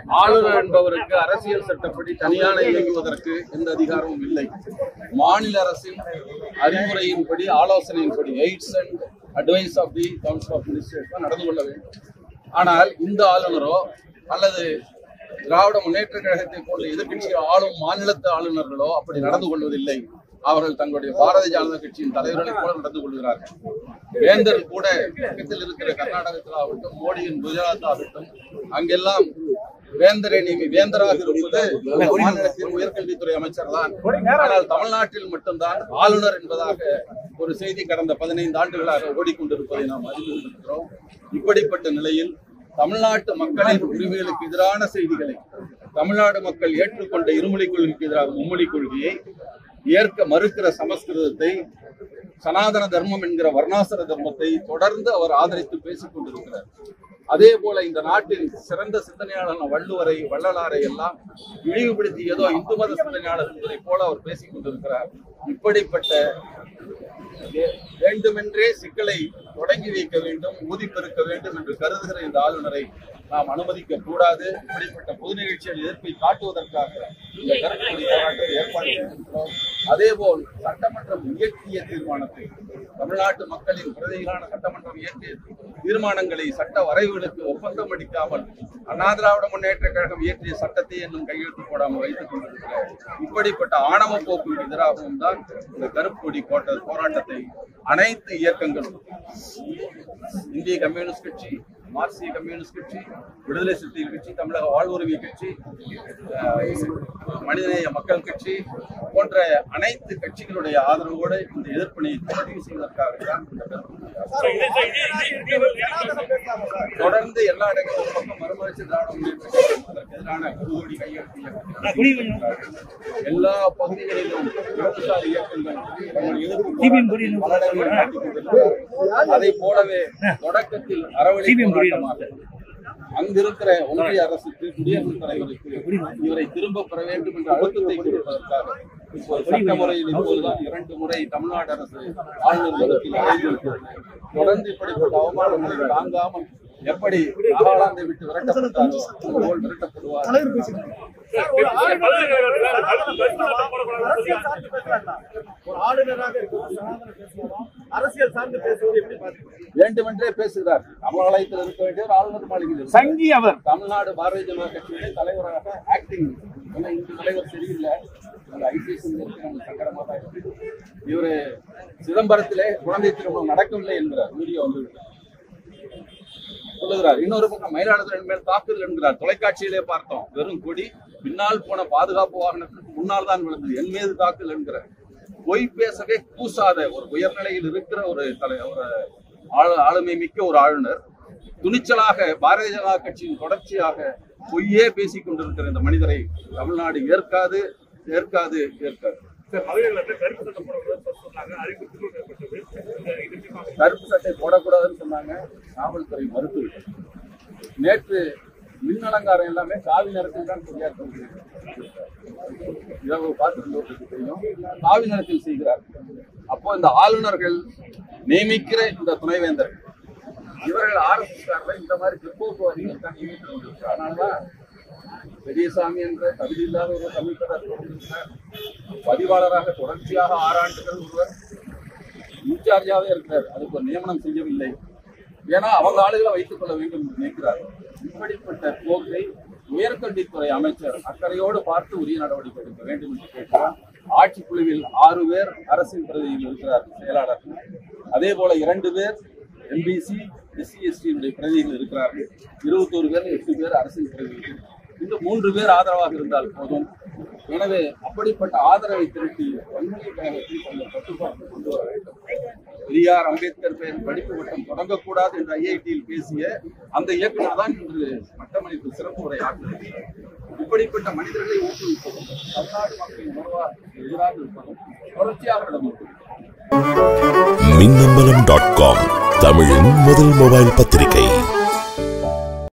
ஆளுநர் என்பவருக்கு அரசியல் சட்டப்படி தனியான இயங்குவதற்கு எந்த அதிகாரமும் இல்லை மாநில அரசின் அறிவுரையின்படி ஆலோசனையின்படி aids and advice of the council of ministers தான் நடந்து கொள்ள வேண்டும் ஆனால் இந்த ஆளுநரோ அல்லது திராவிட முன்னேற்ற கழகத்தை போன்ற எதிர்க்கட்சி ஆளும் மாநிலத்து ஆளுநர்களோ அப்படி நடந்து கொள்வதில்லை அவர்கள் தங்களுடைய பாரதிய ஜனதா கட்சியின் தலைவர்களைப் போல நடந்து கொள்கிறார்கள் வேந்தர் கூட பக்கத்தில் இருக்கிற கர்நாடகத்தில் ஆகட்டும் மோடியின் குஜராத் ஆகட்டும் அங்கெல்லாம் வேந்தரை நீங்க வேந்தராக இருப்பது அந்த மாநிலத்தின் உயர்கல்வித்துறை அமைச்சர் தான் ஆனால் தமிழ்நாட்டில் மட்டும்தான் ஆளுநர் என்பதாக ஒரு செய்தி கடந்த பதினைந்து ஆண்டுகளாக ஓடிக்கொண்டிருப்பதை நாம் அறிந்து கொண்டிருக்கிறோம் இப்படிப்பட்ட நிலையில் தமிழ்நாட்டு மக்களின் உரிமைகளுக்கு எதிரான செய்திகளை தமிழ்நாடு மக்கள் ஏற்றுக்கொண்ட இருமொழிக் கொள்கைக்கு எதிராக மும்மொழிக் கொள்கையை ஏற்க மறுக்கிற சமஸ்கிருதத்தை சனாதன தர்மம் என்கிற வர்ணாசர தர்மத்தை தொடர்ந்து அவர் ஆதரித்து பேசிக் கொண்டிருக்கிறார் அதே போல இந்த நாட்டின் சிறந்த சிந்தனையாளரான வள்ளுவரை வள்ளலாரை எல்லாம் இழிவுபடுத்தி ஏதோ இந்து மத சிந்தனையாளர் என்பதை போல அவர் பேசிக் கொண்டிருக்கிறார் இப்படிப்பட்ட வே- வேண்டுமென்றே சிக்கலை தொடங்கி வைக்க வேண்டும் ஊதி பெருக்க வேண்டும் என்று கருதுகிற இந்த ஆளுநரை நாம் அனுமதிக்க கூடாது இப்படிப்பட்ட பொது நிகழ்ச்சியில் எதிர்ப்பை காட்டுவதற்காக இந்த கருத்துப்படி போராட்டத்தை ஏற்பாடு செய்திருக்கிறோம் அதேபோல் சட்டமன்றம் இயற்றிய தீர்மானத்தை தமிழ்நாட்டு மக்களின் பிரதிகளான சட்டமன்றம் இயற்றிய தீர்மானங்களை சட்ட வரைவுகளுக்கு ஒப்பந்தம் அடிக்காமல் அண்ணா திராவிட முன்னேற்ற கழகம் இயற்றிய சட்டத்தை இன்னும் கையெழுத்து போடாமல் வைத்துக் கொண்டிருக்கிற இப்படிப்பட்ட ஆணவ போக்கு எதிராகவும் தான் இந்த கருப்பு கொடி போட்ட போராட்டத்தை அனைத்து இயக்கங்களும் இந்திய கம்யூனிஸ்ட் கட்சி மார்க்சிய கம்யூனிஸ்ட் கட்சி விடுதலை சிறுத்தைகள் கட்சி தமிழக வாழ்வுரிமை கட்சி அஹ், மனிதநேய மக்கள் கட்சி போன்ற அனைத்து கட்சிகளுடைய ஆதரவோடு இந்த எதிர்ப்பினை தொடர்ந்து செய்வதற்காக தான் இந்த கருத்து தொடர்ந்து எல்லா இடங்களும் ஒரு பக்கம் மறுமலர்ச்சி திராவிட முன்னேற்ற கழகம் அதற்கு எதிரான குருவடி கையெழுத்து இயக்கம் எல்லா பகுதிகளிலும் இடதுசாரி இயக்கங்கள் தங்கள் எதிர்ப்பு பல இடங்களில் காட்டிக் கொண்டிருக்கிறார்கள். அதை போலவே தொடக்கத்தில் அறவழி போராட்டமாக அங்கிருக்கிற ஒன்றிய அரசுக்கு குடியரசுத் தலைவருக்கு இவரை திரும்ப பெற வேண்டும் என்ற அழுத்தத்தை கொடுப்பதற்காக இப்போது சட்ட முறையில் இப்போதுதான் இரண்டு முறை தமிழ்நாடு அரசு ஆளுநர் பதத்தில் அடைந்திருக்கிறது தொடர்ந்து இப்படிப்பட்ட அவமானங்களை தாங்காமல் எப்படி நாகாலாந்தை விட்டு விரட்டப்பட்டாரோ அதுபோல் விரட்டப்படுவார் அரசியல் சார்ந்து பேசுறாங்களா? ஒரு ஆளுநராக இருக்கிற சனாதன பேசுவதும் அரசியல் சார்ந்து பேசுவது எப்படி பாத்தீங்க வேண்டுமென்றே பேசுகிறார் அமலாலயத்தில் இருக்க வேண்டிய ஆளுநர் மாளிகையில் இருக்கிறார். சங்கி அவர் தமிழ்நாடு பாரதிய ஜனதா கட்சியுடைய தலைவராக ஆக்டிங் ஏன்னா இந்த தலைவர் சரியில்லை அந்த ஐபிஎஸ் சங்கடமா தான் இருக்கு இவரு சிதம்பரத்திலே குழந்தை திருமணம் நடக்கவில்லை என்கிறார் வீடியோ வந்து சொல்லுகிறார் இன்னொரு பக்கம் மயிலாடுதுறை மேல் தாக்குதல் என்கிறார் தொலைக்காட்சியிலே பார்த்தோம் வெறும் கொடி பின்னால் போன பாதுகாப்பு வாகனத்துக்கு முன்னால் தான் விழுந்தது என் மீது தாக்குதல் என்கிறார் பொய் பேசவே கூசாத ஒரு உயர்நிலையில் இருக்கிற ஒரு தலை ஒரு ஆளு- ஆளுமை மிக்க ஒரு ஆளுநர் துணிச்சலாக பாரதிய ஜனதா கட்சியின் தொடர்ச்சியாக பொய்யே பேசிக் கொண்டிருக்கிற இந்த மனிதரை தமிழ்நாடு ஏற்காது ஏற்காது ஏற்காது கருப்பு சட்டை போடக்கூடாதுன்னு சொன்னாங்க காவல்துறை மறுத்துவிட்டது நேற்று மின் அலங்காரம் எல்லாமே காவி நிறத்தில் தான் பெரியார் கொள்கிறார் இரவு பார்த்துட்டு தெரியும் காவி நிறத்தில் செய்கிறார் அப்போ இந்த ஆளுநர்கள் நியமிக்கிற இந்த துணைவேந்தர்கள் இவர்கள் ஆர்எஸ்எஸ் இந்த மாதிரி பிற்போக்குவாதிகள் தான் நியமித்து கொண்டிருக்கிறார் அதனாலதான் பெரியசாமி என்ற தகுதி இல்லாத ஒரு தமிழ்கடர் பதிவாளராக தொடர்ச்சியாக ஆறு ஆண்டுகள் ஒருவர் இன்சார்ஜாவே இருக்கிறார் அதுக்கு ஒரு நியமனம் செய்யவில்லை ஏன்னா அவங்க ஆளுகளை வைத்துக் கொள்ள வேண்டும் என்று நினைக்கிறார் இப்படிப்பட்ட போக்கை உயர்கல்வித்துறை அமைச்சர் அக்கறையோடு பார்த்து உரிய நடவடிக்கை எடுக்க வேண்டும் என்று கேட்கிறார் ஆட்சிக்குழுவில் ஆறு பேர் அரசின் பிரதிநிதிகள் இருக்கிறார் செயலாளர்கள் அதே போல இரண்டு பேர் எம்பிசி எஸ்சி எஸ்டியினுடைய பிரதிநிதிகள் இருக்கிறார்கள் இருபத்தோரு பேர் எட்டு பேர் அரசின் பிரதிநிதிகள் இந்த மூன்று பேர் ஆதரவாக இருந்தால் போதும் எனவே அப்படிப்பட்ட ஆதரவை திரட்டி வன்முறை கழகத்தில் கொஞ்சம் கட்டுப்பாட்டு கொண்டு வர வேண்டும் பெரியார் அம்பேத்கர் பெயர் படிப்பு மட்டம் தொடங்கக்கூடாது என்று ஐஐடியில் பேசிய அந்த இயக்குனர் தான் இன்று மட்டமளிப்பு சிறப்பு உரை ஆற்றியிருக்கிறார் இப்படிப்பட்ட மனிதர்களை ஊக்குவிப்பதும் தமிழ்நாடு மக்களின் உணர்வாக எதிராக இருப்பதும் தொடர்ச்சியாக நடந்தது மின்னம்பலம் டாட் காம் தமிழின் முதல் மொபைல் பத்திரிகை